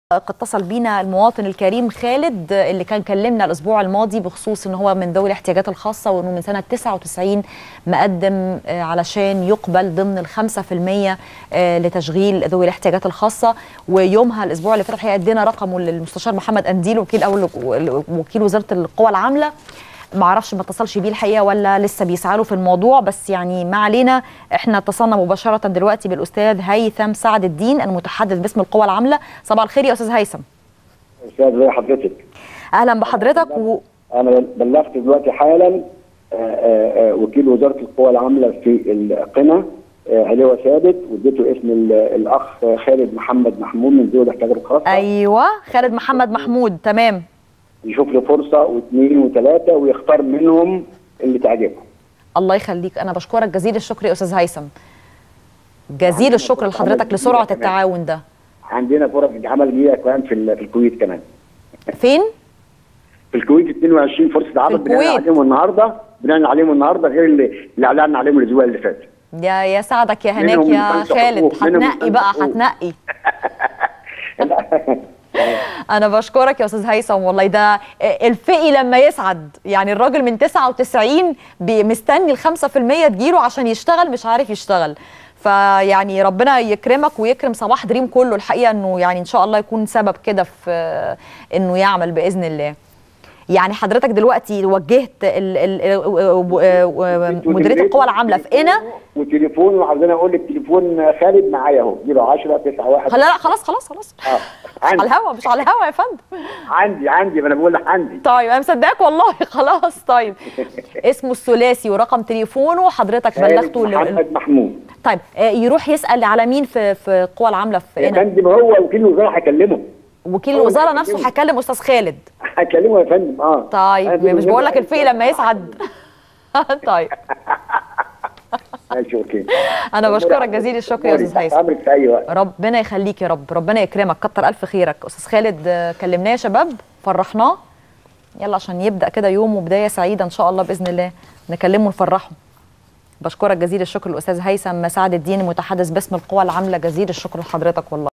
اتصل بينا المواطن الكريم خالد اللي كان كلمنا الاسبوع الماضي بخصوص ان هو من ذوي الاحتياجات الخاصه وانه من سنه 99 مقدم علشان يقبل ضمن الخمسة في المية لتشغيل ذوي الاحتياجات الخاصه ويومها الاسبوع اللي فات الحقيقه ادينا رقمه للمستشار محمد انديل وكيل اول وكيل وزاره القوى العامله ما اعرفش ما اتصلش بيه الحقيقه ولا لسه بيسعى له في الموضوع بس يعني ما علينا احنا اتصلنا مباشره دلوقتي بالاستاذ هيثم سعد الدين المتحدث باسم القوى العامله صباح الخير يا استاذ هيثم استاذ زي حضرتك اهلا بحضرتك و... انا بلغت دلوقتي حالا آآ آآ وكيل وزاره القوى العامله في القنا علوة ثابت واديته اسم الاخ خالد محمد محمود من ذوي الاحتياجات الخاصه ايوه خالد محمد محمود تمام يشوف له فرصه واثنين وثلاثه ويختار منهم اللي تعجبه الله يخليك انا بشكرك جزيل الشكر يا استاذ هيثم جزيل الشكر لحضرتك لسرعه التعاون ده عندنا فرص عمل جديده كمان في في الكويت كمان فين في الكويت 22 فرصه عمل بنعلن عليهم النهارده بنعلن عليهم النهارده غير اللي اللي اعلنا عليهم الاسبوع اللي فات يا يا سعدك يا هناك يا خالد هتنقي بقى هتنقي انا بشكرك يا استاذ هيثم والله ده الفقي لما يسعد يعني الراجل من 99 مستني ال 5% تجيله عشان يشتغل مش عارف يشتغل فيعني ربنا يكرمك ويكرم صباح دريم كله الحقيقه انه يعني ان شاء الله يكون سبب كده في انه يعمل باذن الله يعني حضرتك دلوقتي وجهت ال ال مديريه القوى العامله في قنا وتليفون وعاوزين اقول لك تليفون خالد معايا اهو 010 91 لا لا خلاص خلاص خلاص اه على الهوا مش على الهوا يا فندم عندي عندي ما انا بقول لك عندي طيب انا مصدقك والله خلاص طيب اسمه الثلاثي ورقم تليفونه حضرتك بلغته محمد محمود طيب يروح يسال على مين في في القوى العامله في قنا يا فندم هو وكيل الوزاره هكلمه وكيل الوزاره نفسه هيكلم استاذ خالد هكلمه يا فندم اه طيب مش بقول لك الفقي لما يسعد طيب ماشي اوكي انا بشكرك جزيل الشكر يا استاذ هيثم امرك في اي وقت ربنا يخليك يا رب ربنا يكرمك كتر الف خيرك استاذ خالد كلمناه يا شباب فرحناه يلا عشان يبدا كده يومه بدايه سعيده ان شاء الله باذن الله نكلمه ونفرحه بشكرك جزيل الشكر الاستاذ هيثم سعد الدين المتحدث باسم القوى العامله جزيل الشكر لحضرتك والله